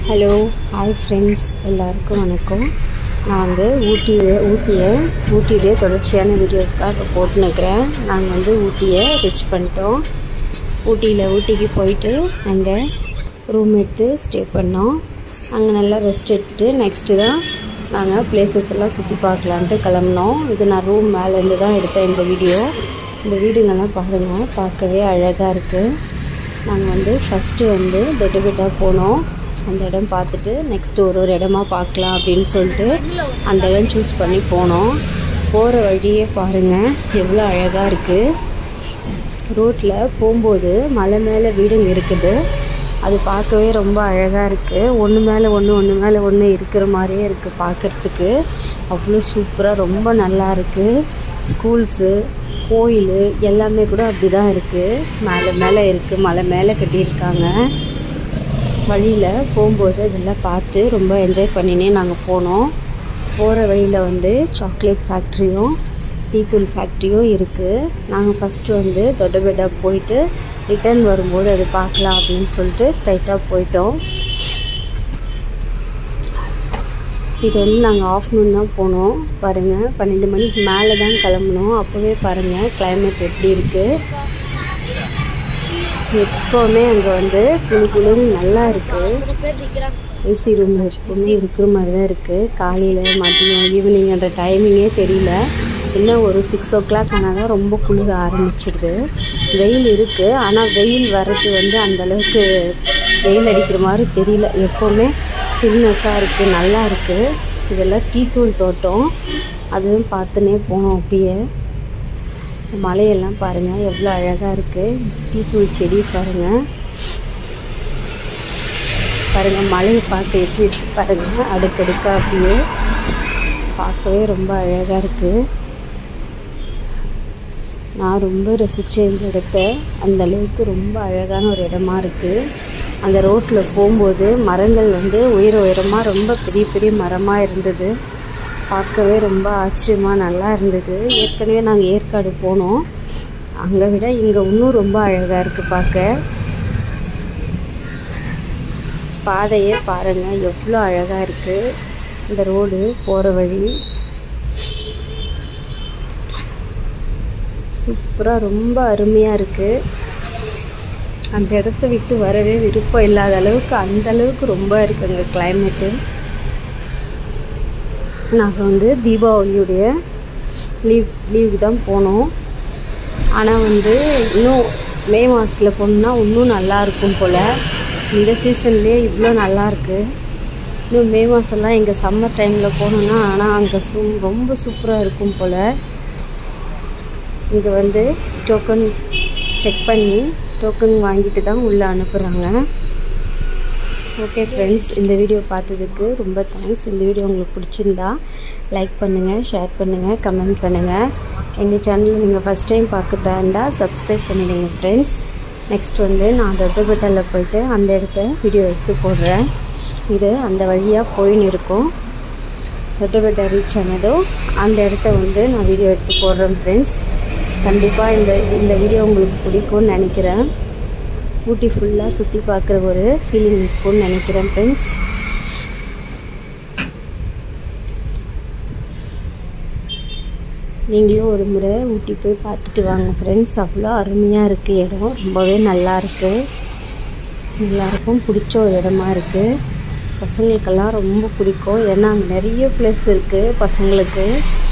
hello hi friends எல்லாருக்கும் வணக்கம் நான் வந்து ஊட்டி ஊட்டியை ஊட்டியுடைய தொடர்ச்சியான வீடியோஸ் தான் இப்போ போட்டுனுக்கிறேன் நாங்கள் வந்து ஊட்டியை ரிச் பண்ணிட்டோம் ஊட்டியில் ஊட்டிக்கு போயிட்டு அங்கே ரூம் எடுத்து ஸ்டே பண்ணோம் அங்கே நல்லா ரெஸ்ட் எடுத்துகிட்டு நெக்ஸ்ட்டு தான் நாங்கள் பிளேசஸ் எல்லாம் சுற்றி பார்க்கலான்ட்டு கிளம்புனோம் இது நான் ரூம் மேலேருந்து தான் எடுத்தேன் இந்த வீடியோ இந்த வீடுங்கெல்லாம் பாருங்கள் பார்க்கவே அழகாக இருக்குது நாங்கள் வந்து ஃபஸ்ட்டு வந்து பெட்டு பெட்டாக போனோம் அந்த இடம் பார்த்துட்டு நெக்ஸ்ட்டு ஒரு ஒரு இடமா பார்க்கலாம் அப்படின்னு சொல்லிட்டு அந்த இடம் சூஸ் பண்ணி போனோம் போகிற வழியே பாருங்கள் எவ்வளோ அழகாக இருக்குது ரோட்டில் போகும்போது மலை மேலே வீடுங்க இருக்குது அது பார்க்கவே ரொம்ப அழகாக இருக்குது ஒன்று மேலே ஒன்று ஒன்று மேலே ஒன்று இருக்கிற மாதிரியே இருக்குது பார்க்குறதுக்கு அவ்வளோ சூப்பராக ரொம்ப நல்லா இருக்குது ஸ்கூல்ஸு கோயில் எல்லாமே கூட அப்படி தான் இருக்குது மேலே மேலே இருக்குது மலை மேலே கட்டியிருக்காங்க வழியில் போகும்போது இதெல்லாம் பார்த்து ரொம்ப என்ஜாய் பண்ணினே நாங்கள் போனோம் போகிற வழியில் வந்து சாக்லேட் ஃபேக்ட்ரியும் டீத்தூள் ஃபேக்ட்ரியும் இருக்குது நாங்கள் ஃபஸ்ட்டு வந்து தொட்டபெட்டா போயிட்டு ரிட்டர்ன் வரும்போது அது பார்க்கலாம் அப்படின்னு சொல்லிட்டு ஸ்ட்ரைட்டாக போயிட்டோம் இது வந்து நாங்கள் ஆஃப்டர்நூன் தான் போனோம் பாருங்கள் பன்னெண்டு மணிக்கு மேலே தான் கிளம்புனோம் அப்போவே பாருங்கள் கிளைமேட் எப்படி இருக்குது எப்போவுமே அங்கே வந்து குளு குளுன்னு நல்லா இருக்குது ஏசி ரூமில் எப்போவுமே இருக்கிற மாதிரி தான் இருக்குது காலையில் மதியம் ஈவினிங் அந்த டைமிங்கே தெரியல இன்னும் ஒரு சிக்ஸ் ஓ கிளாக் ஆனால் தான் ரொம்ப குளிர ஆரம்பிச்சிடுது வெயில் இருக்குது ஆனால் வெயில் வர்றது வந்து அந்தளவுக்கு வெயில் அடிக்கிற மாதிரி தெரியல எப்போவுமே சில்னஸாக இருக்குது நல்லா இருக்குது இதெல்லாம் டீத்தூள் தோட்டம் அதுவும் பார்த்துனே போனோம் அப்படியே மலையெல்லாம் பாருங்கள் எவ்வளோ அழகாக இருக்குது டீத்தூள் செடி பாருங்கள் பாருங்கள் மலையை பார்க்க எப்படி இருக்கு பாருங்கள் அடுக்கடுக்காக அப்படியே பார்க்கவே ரொம்ப அழகாக இருக்குது நான் ரொம்ப ரசித்தேன் இந்த இடத்த அந்த அளவுக்கு ரொம்ப அழகான ஒரு இடமா இருக்குது அந்த ரோட்டில் போகும்போது மரங்கள் வந்து உயர உயரமாக ரொம்ப பெரிய பெரிய மரமாக இருந்தது பார்க்கவே ரொம்ப ஆச்சரியமாக நல்லா இருந்தது ஏற்கனவே நாங்கள் ஏற்காடு போனோம் அங்கே விட இங்கே இன்னும் ரொம்ப அழகாக இருக்குது பார்க்க பாதையே பாருங்கள் எவ்வளோ அழகாக இருக்குது இந்த ரோடு போகிற வழி சூப்பராக ரொம்ப அருமையாக இருக்குது அந்த இடத்த விட்டு வரவே விருப்பம் இல்லாத அளவுக்கு அந்த அளவுக்கு ரொம்ப இருக்குங்க கிளைமேட்டு நாங்கள் வந்து தீபாவளியுடைய லீவ் லீவுக்கு தான் போனோம் ஆனால் வந்து இன்னும் மே மாதத்தில் போனோம்னா இன்னும் நல்லா இருக்கும் போல் இந்த சீசன்லேயே இவ்வளோ நல்லாயிருக்கு இன்னும் மே மாதம்லாம் எங்கள் சம்மர் டைமில் போனோம்னா ஆனால் அங்கே சூ ரொம்ப சூப்பராக இருக்கும் போல் இங்கே வந்து டோக்கன் செக் பண்ணி டோக்கன் வாங்கிட்டு தான் உள்ளே அனுப்புகிறாங்க ஓகே ஃப்ரெண்ட்ஸ் இந்த வீடியோ பார்த்ததுக்கு ரொம்ப தேங்க்ஸ் இந்த வீடியோ உங்களுக்கு பிடிச்சிருந்தா லைக் பண்ணுங்கள் ஷேர் பண்ணுங்கள் கமெண்ட் பண்ணுங்கள் எங்கள் சேனலில் நீங்கள் ஃபஸ்ட் டைம் பார்க்குறதா இருந்தால் சப்ஸ்கிரைப் பண்ணிடுங்க ஃப்ரெண்ட்ஸ் நெக்ஸ்ட் வந்து நான் தொட்டபெட்டாவில் போயிட்டு அந்த இடத்த வீடியோ எடுத்து போடுறேன் இது அந்த வழியாக போயின்னு இருக்கும் தொட்டபெட்டா ரீச் ஆனதும் அந்த இடத்த வந்து நான் வீடியோ எடுத்து போடுறேன் ஃப்ரெண்ட்ஸ் கண்டிப்பாக இந்த இந்த வீடியோ உங்களுக்கு பிடிக்கும்னு நினைக்கிறேன் ஊட்டி ஃபுல்லாக சுற்றி பார்க்குற ஒரு ஃபீலிங் இருக்கும்னு நினைக்கிறேன் ஃப்ரெண்ட்ஸ் நீங்களும் ஒரு முறை ஊட்டி போய் பார்த்துட்டு வாங்க ஃப்ரெண்ட்ஸ் அவ்வளோ அருமையாக இருக்குது இடம் ரொம்பவே நல்லா இருக்குது எல்லாருக்கும் பிடிச்ச ஒரு இடமா இருக்குது பசங்களுக்கெல்லாம் ரொம்ப பிடிக்கும் ஏன்னா அங்கே நிறைய ப்ளேஸ் இருக்குது பசங்களுக்கு